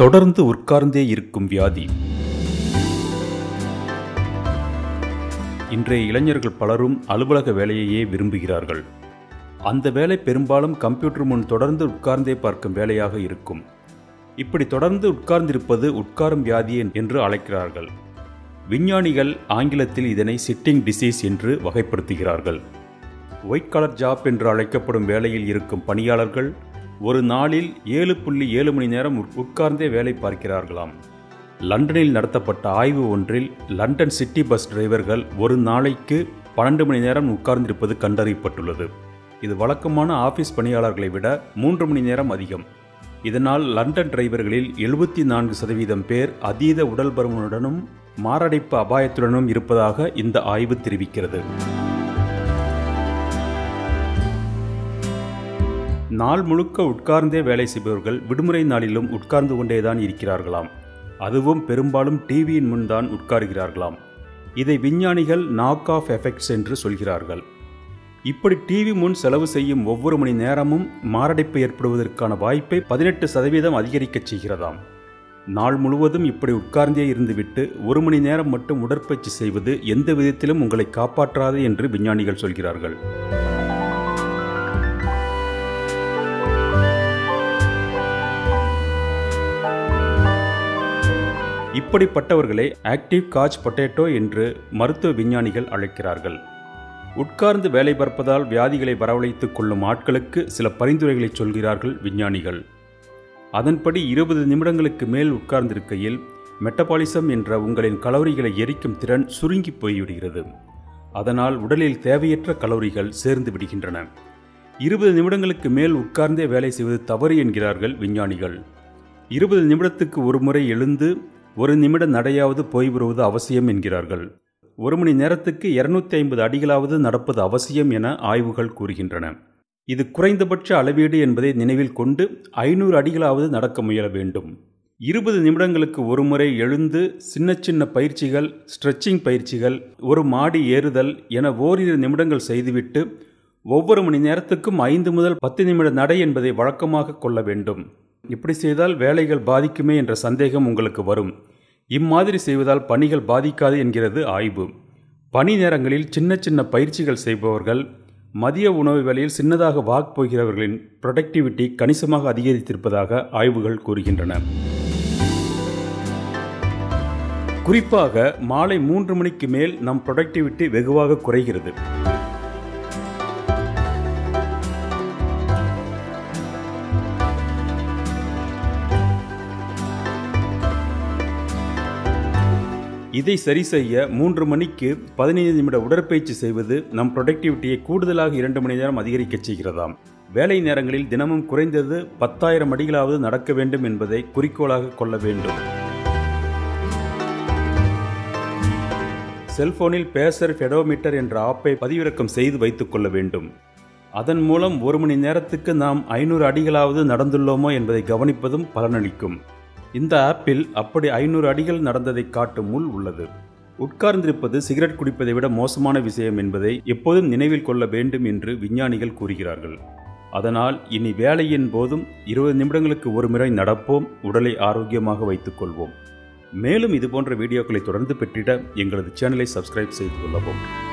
தொடர்ந்து உட்கார்ந்தே இருக்கும் வியாதி இன்றைய இளைஞர்கள் பலரும் அலுவலக வேலையையே விரும்புகிறார்கள் அந்த வேலை பெரும்பாலும் கம்ப்யூட்டர் முன் தொடர்ந்து உட்கார்ந்தே பார்க்கும் வேலையாக இருக்கும் இப்படி தொடர்ந்து உட்கார்ந்திருப்பது உட்காரும் வியாதி என்று அழைக்கிறார்கள் விஞ்ஞானிகள் ஆங்கிலத்தில் இதனை சிட்டிங் டிசீஸ் என்று வகைப்படுத்துகிறார்கள் ஒயிட் கலர் ஜாப் என்று அழைக்கப்படும் வேலையில் இருக்கும் பணியாளர்கள் ஒரு நாளில் ஏழு புள்ளி ஏழு மணி நேரம் உட்- உட்கார்ந்தே வேலை பார்க்கிறார்களாம் லண்டனில் நடத்தப்பட்ட ஆய்வு ஒன்றில் லண்டன் சிட்டி பஸ் டிரைவர்கள் ஒரு நாளைக்கு பன்னெண்டு மணி நேரம் உட்கார்ந்திருப்பது கண்டறியப்பட்டுள்ளது இது வழக்கமான ஆபீஸ் பணியாளர்களை விட மூன்று மணி நேரம் அதிகம் இதனால் லண்டன் டிரைவர்களில் எழுபத்தி நான்கு சதவீதம் பேர் அதீத உடல் பருமனுடனும் மாரடைப்பு அபாயத்துடனும் இருப்பதாக இந்த ஆய்வு தெரிவிக்கிறது நாள் முழுக்க உட்கார்ந்தே வேலை செய்பவர்கள் விடுமுறை நாளிலும் உட்கார்ந்து கொண்டேதான் இருக்கிறார்களாம் அதுவும் பெரும்பாலும் டிவியின் முன் தான் உட்காருகிறார்களாம் இதை விஞ்ஞானிகள் நாக் ஆஃப் எஃபெக்ட்ஸ் என்று சொல்கிறார்கள் இப்படி டிவி முன் செலவு செய்யும் ஒவ்வொரு மணி நேரமும் மாரடைப்பு ஏற்படுவதற்கான வாய்ப்பை பதினெட்டு சதவீதம் அதிகரிக்கச் செய்கிறதாம் நாள் முழுவதும் இப்படி உட்கார்ந்தே இருந்துவிட்டு ஒரு மணி நேரம் மட்டும் உடற்பயிற்சி செய்வது எந்த விதத்திலும் உங்களை காப்பாற்றாது என்று விஞ்ஞானிகள் சொல்கிறார்கள் இப்படிப்பட்டவர்களை ஆக்டிவ் காச் பொட்டேட்டோ என்று மருத்துவ விஞ்ஞானிகள் அழைக்கிறார்கள் உட்கார்ந்து வேலை பார்ப்பதால் வியாதிகளை வரவழைத்துக் கொள்ளும் ஆட்களுக்கு சில பரிந்துரைகளை சொல்கிறார்கள் விஞ்ஞானிகள் அதன்படி இருபது நிமிடங்களுக்கு மேல் உட்கார்ந்திருக்கையில் மெட்டபாலிசம் என்ற உங்களின் கலோரிகளை எரிக்கும் திறன் சுருங்கி போய்விடுகிறது அதனால் உடலில் தேவையற்ற கலோரிகள் சேர்ந்து விடுகின்றன இருபது நிமிடங்களுக்கு மேல் உட்கார்ந்தே வேலை செய்வது தவறு என்கிறார்கள் விஞ்ஞானிகள் இருபது நிமிடத்துக்கு ஒரு முறை எழுந்து ஒரு நிமிட நடையாவது போய் வருவது அவசியம் என்கிறார்கள் ஒரு மணி நேரத்துக்கு இருநூத்தி ஐம்பது அடிகளாவது நடப்பது அவசியம் என ஆய்வுகள் கூறுகின்றன இது குறைந்தபட்ச அளவீடு என்பதை நினைவில் கொண்டு ஐநூறு அடிகளாவது நடக்க முயல வேண்டும் இருபது நிமிடங்களுக்கு ஒரு முறை எழுந்து சின்ன சின்ன பயிற்சிகள் ஸ்ட்ரெச்சிங் பயிற்சிகள் ஒரு மாடி ஏறுதல் என ஓரிரு நிமிடங்கள் செய்துவிட்டு ஒவ்வொரு மணி நேரத்துக்கும் ஐந்து முதல் பத்து நிமிட நடை என்பதை வழக்கமாக கொள்ள வேண்டும் இப்படி செய்தால் வேலைகள் பாதிக்குமே என்ற சந்தேகம் உங்களுக்கு வரும் இம்மாதிரி செய்வதால் பணிகள் பாதிக்காது என்கிறது ஆய்வு பணி நேரங்களில் சின்ன சின்ன பயிற்சிகள் செய்பவர்கள் மதிய உணவு வேளையில் சின்னதாக வாக் போகிறவர்களின் ப்ரொடக்டிவிட்டி கணிசமாக அதிகரித்திருப்பதாக ஆய்வுகள் கூறுகின்றன குறிப்பாக மாலை மூன்று மணிக்கு மேல் நம் ப்ரொடக்டிவிட்டி வெகுவாக குறைகிறது இதை சரி செய்ய மூன்று மணிக்கு பதினைந்து நிமிட உடற்பயிற்சி செய்வது நம் ப்ரொடக்டிவிட்டியை கூடுதலாக இரண்டு மணி நேரம் அதிகரிக்கச் செய்கிறதாம் வேலை நேரங்களில் தினமும் குறைந்தது பத்தாயிரம் அடிகளாவது நடக்க வேண்டும் என்பதை குறிக்கோளாக கொள்ள வேண்டும் செல்போனில் பேசர் ஃபெடோமீட்டர் என்ற ஆப்பை பதிவிறக்கம் செய்து வைத்துக் கொள்ள வேண்டும் அதன் மூலம் ஒரு மணி நேரத்துக்கு நாம் ஐநூறு அடிகளாவது நடந்துள்ளோமோ என்பதை கவனிப்பதும் பலனளிக்கும் இந்த ஆப்பில் அப்படி ஐநூறு அடிகள் நடந்ததை காட்டும் முள் உள்ளது உட்கார்ந்திருப்பது சிகரெட் குடிப்பதை விட மோசமான விஷயம் என்பதை எப்போதும் நினைவில் கொள்ள வேண்டும் என்று விஞ்ஞானிகள் கூறுகிறார்கள் அதனால் இனி வேலையின் போதும் இருபது நிமிடங்களுக்கு ஒரு முறை நடப்போம் உடலை ஆரோக்கியமாக வைத்துக் கொள்வோம் மேலும் இதுபோன்ற வீடியோக்களை தொடர்ந்து பெற்றிட எங்களது சேனலை சப்ஸ்கிரைப் செய்து கொள்ளவும்